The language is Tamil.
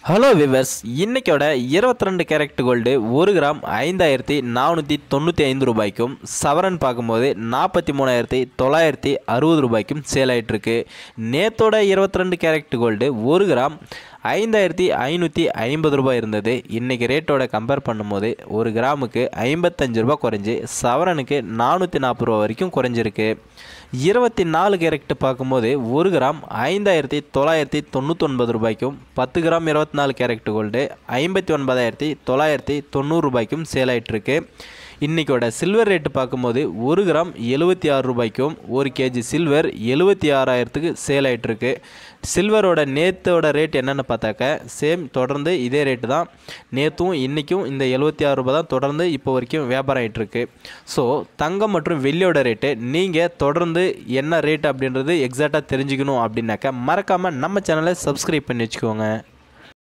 ஹலோ விவர்ஸ் இன்னைக்கோட இருபத்தி ரெண்டு கேரட் கோல்டு ஒரு கிராம் ஐந்தாயிரத்தி நானூற்றி தொண்ணூற்றி ஐந்து ரூபாய்க்கும் சவரன் பார்க்கும்போது நாற்பத்தி மூணாயிரத்தி தொள்ளாயிரத்தி அறுபது ரூபாய்க்கும் சேல் ஆகிட்டுருக்கு நேத்தோட இருபத்தி ரெண்டு கேரட் கோல்டு ஒரு கிராம் ஐந்தாயிரத்தி ஐநூற்றி ஐம்பது ரூபாய் இருந்தது இன்றைக்கி ரேட்டோட கம்பேர் பண்ணும்போது ஒரு கிராமுக்கு ஐம்பத்தஞ்சு ரூபா குறைஞ்சி சவரனுக்கு நானூற்றி நாற்பது ரூபா வரைக்கும் குறைஞ்சிருக்கு இருபத்தி நாலு கேரட் பார்க்கும்போது ஒரு கிராம் ஐந்தாயிரத்தி தொள்ளாயிரத்தி தொண்ணூத்தொன்பது ரூபாய்க்கும் பத்து கிராம் இருபத்தி நாலு கேரட் கோல்டு ஐம்பத்தி ஒன்பதாயிரத்தி தொள்ளாயிரத்தி தொண்ணூறு ரூபாய்க்கும் சேல் ஆயிட்டிருக்கு இன்றைக்கோட சில்வர் ரேட்டு பார்க்கும்போது ஒரு கிராம் எழுபத்தி ஆறு ரூபாய்க்கும் ஒரு கேஜி சில்வர் எழுபத்தி ஆறாயிரத்துக்கு சேல் ஆயிட்டிருக்கு சில்வரோட நேத்தோட ரேட் என்னென்னு பார்த்தாக்க சேம் தொடர்ந்து இதே ரேட்டு தான் நேற்றும் இன்றைக்கும் இந்த எழுபத்தி ஆறு ரூபாய் தான் தொடர்ந்து இப்போ வரைக்கும் வியாபாரம் ஆகிட்டுருக்கு ஸோ தங்கம் மற்றும் வெள்ளியோட ரேட்டு நீங்கள் தொடர்ந்து என்ன ரேட் அப்படின்றது எக்ஸாக்டாக தெரிஞ்சுக்கணும் அப்படின்னாக்கா மறக்காமல் நம்ம சேனலை சப்ஸ்கிரைப் பண்ணி வச்சுக்கோங்க